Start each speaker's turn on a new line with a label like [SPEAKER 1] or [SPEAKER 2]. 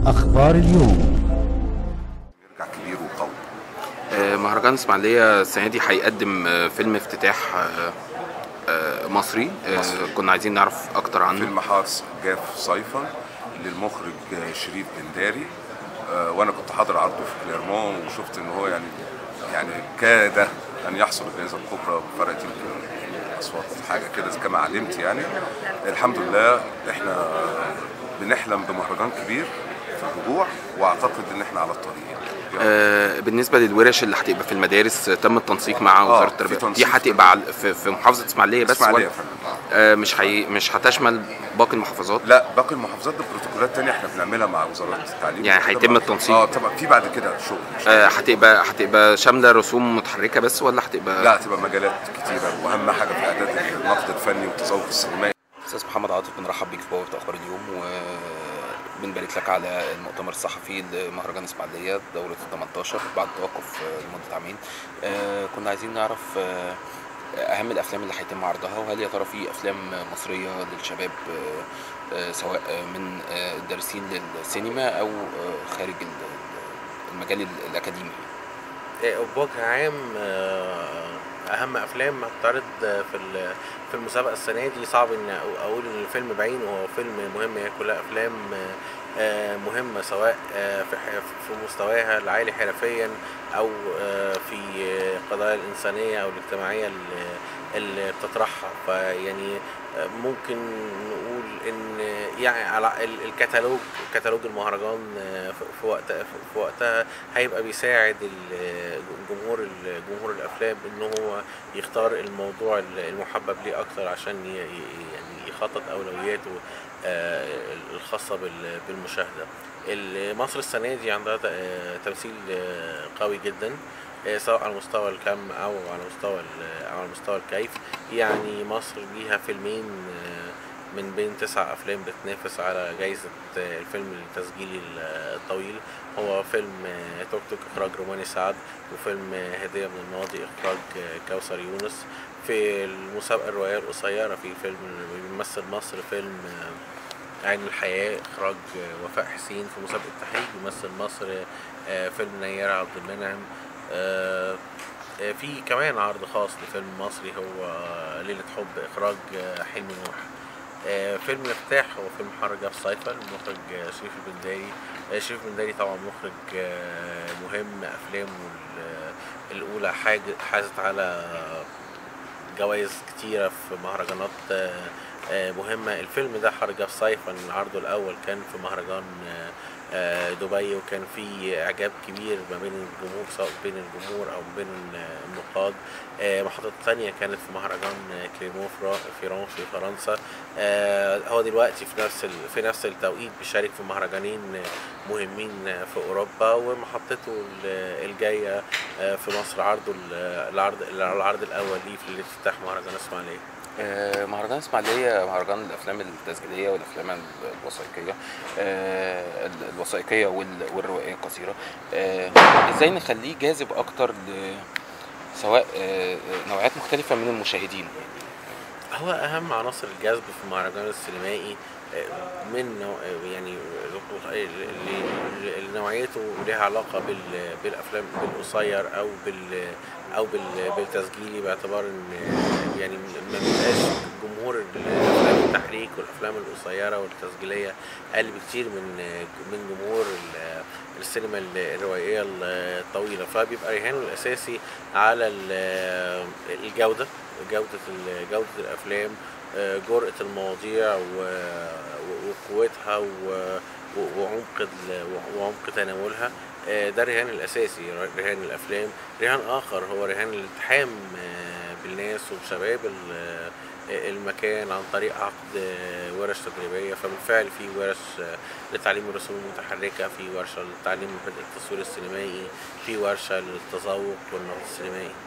[SPEAKER 1] أخبار اليوم
[SPEAKER 2] يرجع كبير وقوي
[SPEAKER 3] آه، مهرجان اسماعيليه السنه دي هيقدم آه، فيلم افتتاح آه، آه، مصري آه، كنا عايزين نعرف اكتر عنه
[SPEAKER 2] فيلم حارس جاف صيفا للمخرج شريف بنداري آه، وانا كنت حاضر عرضه في كليرمون وشفت ان هو يعني يعني كاد ان يحصل الجائزه الكبرى بفرق يمكن اصوات حاجه كده كما علمت يعني الحمد لله احنا بنحلم بمهرجان كبير في الرجوع واعتقد ان احنا على الطريق يعني.
[SPEAKER 3] آه، بالنسبه للورش اللي هتبقى في المدارس آه، تم التنسيق مع وزاره
[SPEAKER 2] في
[SPEAKER 3] التربيه دي
[SPEAKER 2] تنسيق
[SPEAKER 3] هتبقى على- في في محافظه اسماعيليه بس
[SPEAKER 2] اسماعيليه
[SPEAKER 3] ولا
[SPEAKER 2] يا فندم آه.
[SPEAKER 3] آه، مش هي مش هتشمل باقي المحافظات
[SPEAKER 2] لا باقي المحافظات دي بروتوكولات تانية احنا بنعملها مع وزارة التعليم
[SPEAKER 3] يعني هيتم التنسيق؟
[SPEAKER 2] اه طبعا في بعد كده شغل إن شاء
[SPEAKER 3] آه،
[SPEAKER 2] الله.
[SPEAKER 3] هتبقى هتبقى شامله رسوم متحركه بس ولا هتبقى
[SPEAKER 2] لا هتبقى مجالات كتيرة واهم حاجة في اعداد النقد الفني والتذوق السينمائي
[SPEAKER 3] استاذ محمد عاطف بنرحب بيك في بوابه اخبار اليوم وبنبارك لك على المؤتمر الصحفي لمهرجان اسماعيليه دوره ال 18 بعد توقف آه، لمده عامين آه، كنا عايزين نعرف آه، اهم الافلام اللي هيتم عرضها وهل يا ترى في افلام مصريه للشباب آه، آه، سواء من آه، الدارسين للسينما او آه، خارج ال- المجال الاكاديمي
[SPEAKER 4] بوجه عام آه، اهم افلام هتتعرض في ال- في المسابقه السنه دي صعب ان أ- اقول ان الفيلم بعينه هو فيلم مهم هي كلها افلام آه، مهمه سواء آه، في ح- في مستواها العالي حرفيا او آه، في القضايا الانسانيه او الاجتماعيه اللي- اللي بتطرحها فيعني آه، ممكن نقول ان يعني على ال- الكتالوج كتالوج المهرجان آه، في في وقت في وقتها هيبقى بيساعد ال- جمهور ال- جمهور الافلام ان هو يختار الموضوع المحبب ليه اكتر عشان ي- ي- يعني يخطط اولوياته آه، الخاصه بال- بالمشاهده ال- مصر السنه دي عندها ت- آه، تمثيل آه، قوي جدا آه، سواء على مستوى الكم او على مستوى ال- او على مستوى الكيف يعني مصر ليها فيلمين آه، من بين تسع افلام بتنافس على جائزه آه، الفيلم التسجيلي الطويل هو فيلم آه، توك توك اخراج روماني سعد وفيلم آه، هديه من الماضي اخراج آه، كوثر يونس في المسابقه الروايه القصيره في فيلم بيمثل مصر فيلم آه، عين الحياة إخراج آه، وفاء حسين في مسابقة تحريج بيمثل مصر آه، فيلم نيرة عبد المنعم آه، آه، في كمان عرض خاص لفيلم مصري هو آه، ليلة حب إخراج آه، حلمي نوح آه، فيلم الافتتاح هو فيلم حر جاف صيفا المخرج آه، شريف البنداري آه، شريف البنداري طبعا مخرج آه، مهم أفلامه ال- الأولى حاج- حازت على جوائز كتيرة في مهرجانات آه، آه، مهمة الفيلم ده حر جاف صيفا عرضه الأول كان في مهرجان آه، آه، دبي وكان في إعجاب كبير ما بين الجمهور سواء بين الجمهور أو بين آه، النقاد آه، محطة تانية كانت في مهرجان آه، كليمو فرا- فيران في فرنسا آه، هو دلوقتي في نفس ال- في نفس التوقيت بيشارك في مهرجانين آه، مهمين آه، في أوروبا ومحطته ال- الجاية آه، في مصر عرضه ال- العرض العرض الأول ليه في الافتتاح مهرجان إسماعيلية
[SPEAKER 3] آه، مهرجان اسماعيليه مهرجان الافلام التسجيليه والافلام الوثائقيه آه، ال- الوثائقيه وال- والروائيه القصيره آه، ازاي نخليه جاذب اكتر ل سواء آه، نوعيات مختلفه من المشاهدين
[SPEAKER 4] هو اهم عناصر الجذب في المهرجان السينمائي آه، من نوع آه، يعني ل- ل- نوعيته لها علاقه بال- بالافلام بالقصير او بال او بال- بالتسجيلي باعتبار ان آه، يعني ما بيبقاش جمهور الافلام التحريك والافلام القصيره والتسجيليه اقل بكتير من آه، من جمهور ال- السينما الروائيه الطويله فبيبقى رهانه الاساسي على ال- الجوده جودة ال- جودة الأفلام آه، جرأة المواضيع و- و- وقوتها و- و- وعمق ال- وعمق تناولها آه، ده الرهان الأساسي رهان الأفلام رهان آخر هو رهان الالتحام آه، بالناس وبشباب ال- آه، المكان عن طريق عقد آه، ورش تدريبية فبالفعل في ورش آه، لتعليم الرسوم المتحركة في ورشة لتعليم التصوير السينمائي في ورشة للتذوق والنقد السينمائي